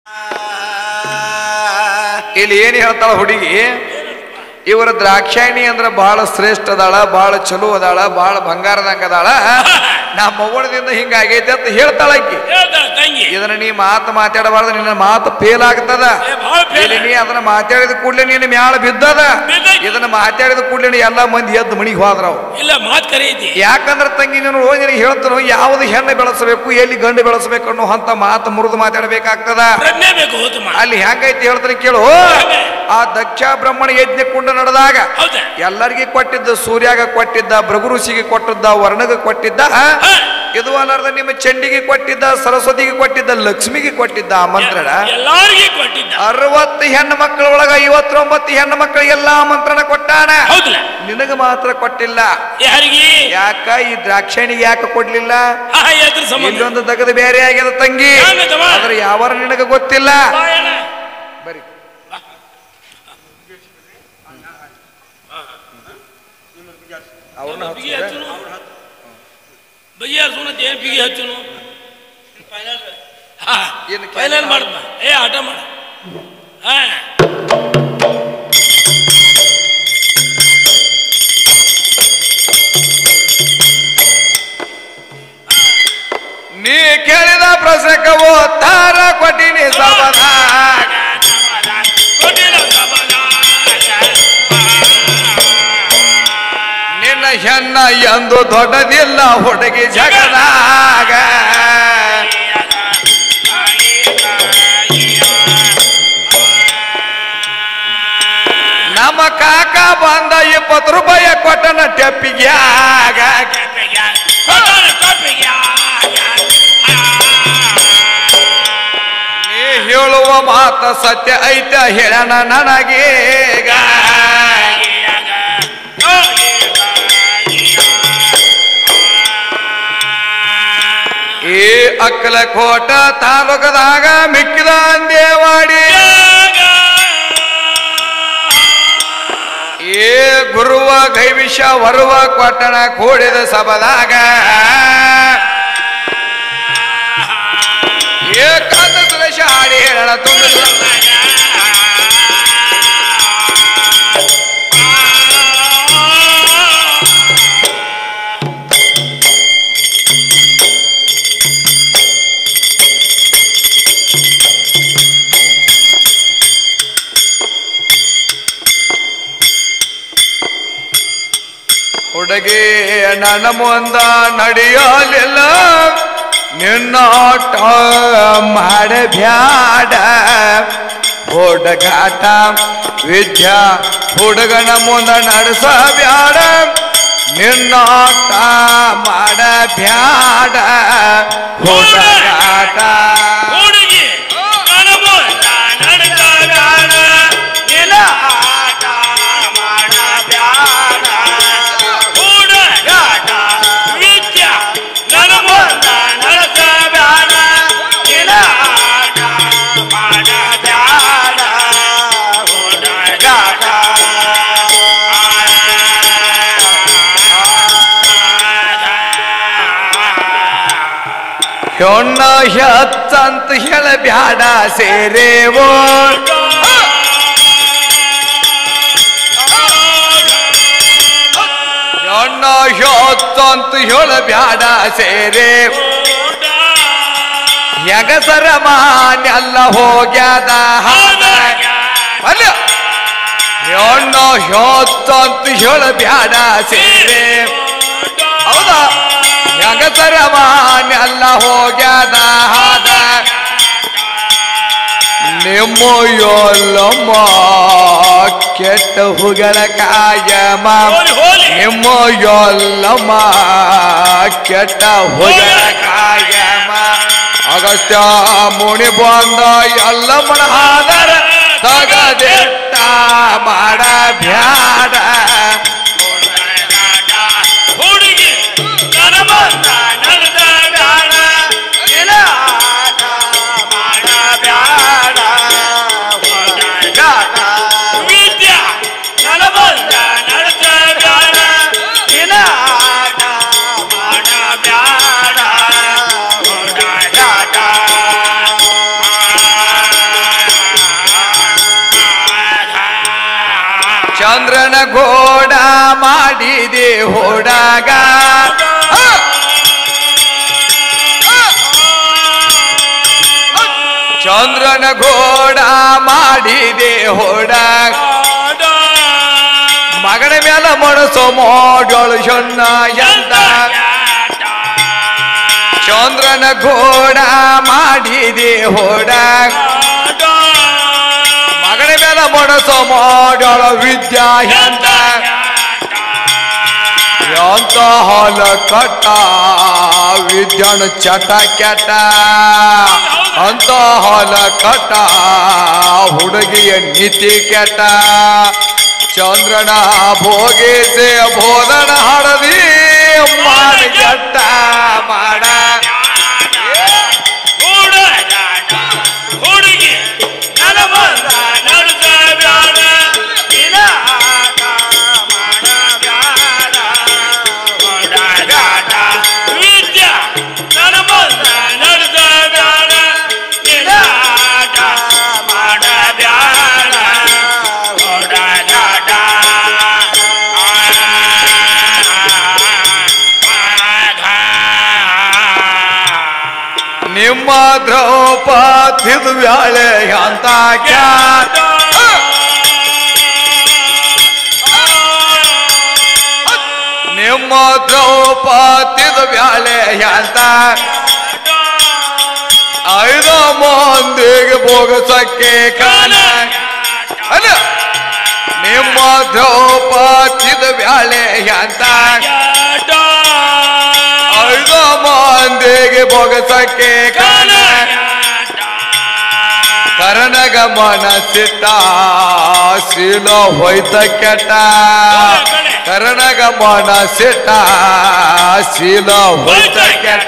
ಇಲ್ಲಿ ಏನ್ ಹೇಳ್ತಾಳ ಹುಡುಗಿ ಇವರ ದ್ರಾಕ್ಷಾಯಣಿ ಅಂದ್ರ ಬಹಳ ಶ್ರೇಷ್ಠ ಅದಾಳ ಬಹಳ ಚಲೋ ಅದಾಳ ಬಹಳ ಬಂಗಾರದಂಗ ಅದಾಳ ನಾ ಮಗುಳದಿಂದ ಹಿಂಗಾಗೈತೆ ಅಂತ ಹೇಳ್ತಾಳ ಆಕಿ ಹೇಳ್ತಾಳ ತಂಗಿ ಇದನ್ನ ನೀ ಮಾತು ಮಾತಾಡಬಾರ್ದು ನಿನ್ನ ಮಾತು ಫೇಲ್ ಆಗ್ತದ ಏ, ಭಾಳ fail ಇಲ್ಲಿ ನೀ ಅದನ್ನ ಮಾತಾಡಿದ ಕೂಡಲೇ ನೀನು ಮ್ಯಾಳ ಬಿದ್ದದ ಬಿದ್ದೈತಿ. ಇದನ್ನ ಮಾತಾಡಿದ ಕೂಡಲೇ ಎಲ್ಲಾ ಮಂದಿ ಎದ್ದು ಮನಿಗೆ ಹೋದ್ರವ್ ಇಲ್ಲ ಮಾತ್ ಕರೆ ಐತಿ ಯಾಕಂದ್ರೆ ತಂಗಿ ನೀನು ನಿನಗೆ ಹೇಳ್ತಾನೋ ಯಾವ್ದು ಹೆಣ್ಣು ಬೆಳೆಸಬೇಕು ಎಲ್ಲಿ ಗಂಡು ಬೆಳೆಸಬೇಕು ಅನ್ನೋ ಅಂತ ಮಾತು ಮುರಿದು ಮಾತಾಡಬೇಕಾಗ್ತದ ಪ್ರಜ್ಞೆ ಬೇಕು ಹೋತಮ್ಮ ಅಲ್ಲಿ ಹೆಂಗೈತಿ ಹೇಳ್ತಾನೆ ಕೇಳು ಆ ದಕ್ಷ ಬ್ರಹ್ಮಣ ಯಜ್ಞ ಕುಂಡ ನಡೆದಾಗ ಹೌದಾ ಎಲ್ಲರಿಗೂ ಕೊಟ್ಟಿದ್ದ ಸೂರ್ಯಾಗ ಕೊಟ್ಟಿದ್ದ ಭೃಗು ಋಷಿಗೆ ಕೊಟ್ಟಿದ್ದ ವರ್ಣಗ ಕೊಟ್ಟಿದ್ದ ಹಾ. ಇದು ಅಲ್ಲಾರ್ದ ನಿಮ್ಮ ಚಂಡಿಗೆ ಕೊಟ್ಟಿದ್ದ ಸರಸ್ವತಿಗೆ ಕೊಟ್ಟಿದ್ದ ಲಕ್ಷ್ಮಿಗೆ ಕೊಟ್ಟಿದ್ದ ಆ ಮಂತ್ರಣ ಎಲ್ಲಾರ್ಗಿ ಕೊಟ್ಟಿದ್ದ ಅರವತ್ತು ಹೆಣ್ಣು ಮಕ್ಕಳ ಒಳಗ ಐವತ್ತೊಂಬತ್ತು ಹೆಣ್ಣು ಮಕ್ಕಳಿಗೆಲ್ಲಾ ಮಂತ್ರಣ ಕೊಟ್ಟಾನ ಹೌದಲ್ಲ ನಿನಗ ಮಾತ್ರ ಕೊಟ್ಟಿಲ್ಲ ಯಾರಿಗೆ ಯಾಕ ಈ ದ್ರಾಕ್ಷಣಿಗೆ ಯಾಕೆ ಕೊಡ್ಲಿಲ್ಲ ಹಾ ಎದ್ರ ಸಂಬಂಧ ಇಲ್ಲೊಂದು ತಗದು ಬೇರೆ ಆಗ್ಯದ ತಂಗಿ ಹೆಂಗದವ? ಆದ್ರೆ ಯಾವಾರ ನಿನಗ ಗೊತ್ತಿಲ್ಲ ಬಾಯಣ್ಣ. ಬರಿ ಅವ್ರನ್ನ ಬಿಗಿ ಹಚ್ಚುನು ಬಿಗಿ ಹಚ್ಚುನು ಏನ್ ಬಿಗಿ ಹಚ್ಚುನು ಹಾ ಏನು ಕೆಲ್ಸ? ಫೈನಲ್ ಮಾಡಪ್ಪ ಏ ಆಟ ಮಾಡ ಹಾ ನೀ ಕೇಳಿದ ಪ್ರಸಂಗವು ತಾರ ಕೊಟ್ಟಿನಿ ಸಬದ ಕೊಟ್ಟಿಲ್ಲ ಸಮಾಧಾನ. ನಿನ್ನ ಹೆಣ್ಣ ಎಂದು ದೊಡ್ಡದಿಲ್ಲ ಹುಡುಗಿ ಜಗದಾಗ ನಮ್ಮ ಕಾಕ ಬಂದ ಇಪ್ಪತ್ತು ರೂಪಾಯಿ ಕೊಟ್ಟನ ಟೆಪ್ಪಿಗ್ಯಾಗ ಕೊಟ್ಟಾನ ಕಪ್ಪಿಗೆ. ನೀ ಹೇಳುವ ಮಾತ ಸತ್ಯ ಐತ ಹೇಳಣ ನನಗೀಗ ಈ ಅಕ್ಕಲ ಕೋಟ ತಾಲೂಕದಾಗ ಮಿಕ್ಕಿದ ಅಂದೇವಾಡಿ ಏ ಗುರುವ ಗೈವಿಷ ವರುವ ಕೊಟ್ಟಣ ಕೂಡಿದ ಸಬದಾಗ ಏ ಕಂದ ಸುರೇಶ ಹಾಡಿ ಹೇಳಣ ತುಂಬಿದ ಹುಡುಗಿ ನನ್ನ ಮುಂದ ನಡೆಯಲಿಲ್ಲ ನಿನ್ನಾಟ ಮಾಡಬ್ಯಾಡ ಹುಡುಗಾಟ ವಿದ್ಯಾ ಹುಡುಗನ ಮುಂದ ನಡೆಸಬ್ಯಾಡ ನಿನ್ನಾಟ ಮಾಡಬ್ಯಾಡ ಹುಡುಗಾಟ ಹುಡುಗಿ ಅನುಭವ ನಡೆದಾಗ ನಿನ್ನ ಆಟ ಮಾಡಬ್ಯಾಡ ಹುಡುಗಾಟ ವಿದ್ಯಾ ನನ್ನ ಮುಂದ ನಡೆಸಬೇಡ ನಿನ್ನ ಆಟ ಮಾಡಬ್ಯಾಡ ಹುಡುಗಾಟ ಹೆಣ್ಣ ಹೆತ್ತಂತ ಹೇಳಬ್ಯಾಡ ಸೇರೇವೋ ಹೆಣ್ಣ ಹೆತ್ತಂತ ಹೇಳಬ್ಯಾಡ ಸೇರೆ ಯಗಸರ ಮಾನ್ಯಲ್ಲ ಹೋಗ್ಯಾದ ಹಾದ ಅಲ್ಲ ಹೆಣ್ಣ ಹೆತ್ತಂತ ಹೇಳಬ್ಯಾಡ ಸೇರೆ ಹೌದಾ ಯಗಸರ ಮಾನ್ಯಲ್ಲ ಹೋಗ್ಯಾದ ಹಾದ ನಿಮ್ಮ ಯೋಲ್ಲಮ್ಮ ಕೆಟ್ಟ ಹುಗಳ ಕಾಯಮ ನಿಮ್ಮ ಯೋಲ್ಲಮ್ಮ ಕೆಟ್ಟ ಹುಗಳ ಕಾಯಮ ಅಗಸ್ತ್ಯ ಮುನಿ ಬಂದ ಎಲ್ಲಮ್ಮನ ಹಾದರ ತಗದಿಟ್ಟ ಮಾಡ ಬ್ಯಾಡ ಹುಡುಗಿ ನನ್ನ ಮುಂದ ನಡೆದಾಗ ನಿನ್ನ ಆಟ ಮಾಡ ಬ್ಯಾಡ ಹುಡುಗಾಟ. ವಿದ್ಯಾ ನನ್ನ ಮುಂದ ನಡೆದಾಗ ನಿನ್ನ ಆಟ ಮಾಡ ಬ್ಯಾಡ ಹುಡುಗಾಟ. ಚಂದ್ರನ ಗೋಡ ಮಾಡಿದೆ ಹೋಡಾಗ ಆ! ಚಂದ್ರನ ಗೋಡ ಮಾಡಿದೆ ಹೋಡಾಗ ಮಗನ ಮೇಲೆ ಮನಸ್ಸು ಮಾಡೋಳು ಶೊನ್ನ ಎಂದ ಚಂದ್ರನ ಗೋಡ ಮಾಡಿದೆ ಹೋಡಾಗ ಮಗನ ಮೇಲೆ ಮನಸ್ಸು ಮಾಡೋಳು ವಿದ್ಯಾ ಎಂದ ಎಂತ ಹಾಲ ಕಟ್ಟ ವಿದ್ಯಾಣ ಚಟ ಕೆಟ್ಟ ಅಂತ ಹಾಲ ಕಟ್ಟ ಹುಡುಗಿಯ ನೀತಿ ಕೆಟ್ಟ ಚಂದ್ರನ ಭೋಗಿಸಿ ಬೋಧನ ಹಡದಿ ಮಾಡಿ ಕೆಟ್ಟ ಮಾಡ ಹುಡುಗಿ ನನ್ನ ಬಂದ ನಡುಕ ಬ್ಯಾಡ ನಿನ ಆಟ ಮಾಡಬ್ಯಾಡ. ಓಡಾಡಾಟ ವಿದ್ಯಾ ನನ್ನ ಬಂದ ನಡುಕ ಬ್ಯಾಡ ನಿನ ಆಟ ಮಾಡಬ್ಯಾಡ. ಓಡಾಡಾಟ ಆ ನಿಮ್ಮ ದ್ರೌಪದಿದು ವ್ಯಾಳೆ ಅಂತ ಕ್ಯಾಟ ನಿಮ್ಮ ದ್ರೌಪದಿದು ವ್ಯಾಳೆ ಅಂತ ಐದು ಮಂದಿಗೆ ಭೋಗಸಕ್ಕೆ ಕಾಲ ಅಲ್ಲ ನಿಮ್ಮ ದ್ರೌಪದಿದು ವ್ಯಾಳೆ ಅಂತ ಐದು ಮಂದಿಗೆ ಭೋಗಸಕ್ಕೆ ಕಾಲ ಕರ್ಣಗ ಮನಸ್ಸಿಟ್ಟ ಶೀಲ ಹೋಯ್ತ ಕೆಟ್ಟ ಕರ್ಣಗ ಮನಸ್ಸಿಟ್ಟ ಶೀಲ ಹೋಯ್ತ ಕೆಟ್ಟ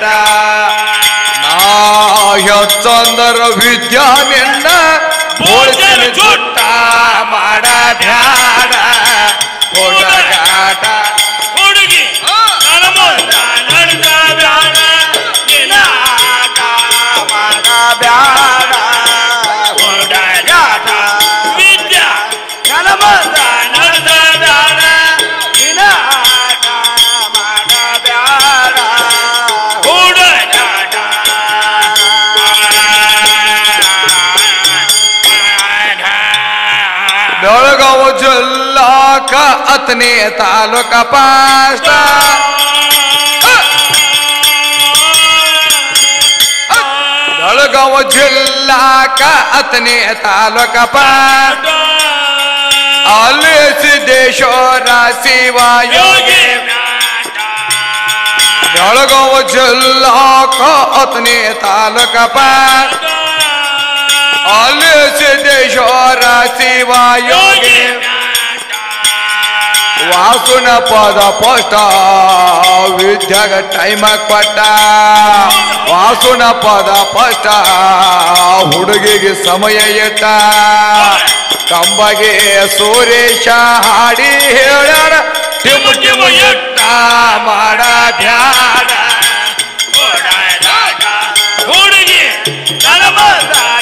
ನಾ ಚಂದರ ವಿದ್ಯಾ ನಿನ್ನ ಬೋಳ್ಸಿನ ಚುಟ್ಟ ಮಾಡ ಬ್ಯಾಡ ಹೊಡಗಾಟ ಹುಡುಗಿ ನನ್ನ ಮುಂದ ನಡೆದ ಬ್ಯಾಡ ನಿನ್ನ ಆಟ ಮಾಡ ಬ್ಯಾಡ ಹೊಡೆದಾಟ ವಿದ್ಯಾ ನನ್ನ ಮುಂದ ನಡೆದ ಬ್ಯಾಡ ನಿನ್ನ ಆಟ ಮಾಡ ಬ್ಯಾಡ ಹೊಡೆದಾಟ ಬೆಳಗಾವ ಜಿಲ್ಲಾಕ ಅತ್ನೇ ತಾಲೂಕ ಪಾಷ್ಟ ಬೆಳಗಾವ ಜಿಲ್ಲಾಕ ಅತ್ನೇ ತಾಲೂಕ ಪಾಷ್ಟ ಅಲ್ಲಿ ಸಿದ್ದೇಶ್ವರ ಶಿವ ಯೋಗಿ ಬೆಳಗಾವ ಜಿಲ್ಲಾಕ ಅತ್ನೇ ತಾಲೂಕ ಪಾಷ್ಟ ಅಲ್ಲಿ ಸಿದ್ದೇಶ್ವರ ಶಿವ ಯೋಗಿ ವಾಸುನ ಪದ ಪೋಷ್ಟ ವಿದ್ಯಾಗ ಟೈಮ ಕೊಟ್ಟ ವಾಸುನ ಪದ ಪೋಷ್ಟ ಹುಡುಗಿಗೆ ಸಮಯ ಇಟ್ಟ ಕಂಬಗೆ ಸುರೇಶ ಹಾಡಿ ಹೇಳ್ಯಾರ ಟಿಮು ಟಿಮು ಇಟ್ಟ ಮಾಡ ಬ್ಯಾಡ ಹುಡುಗಿ ನನ್ನ ಬಂದ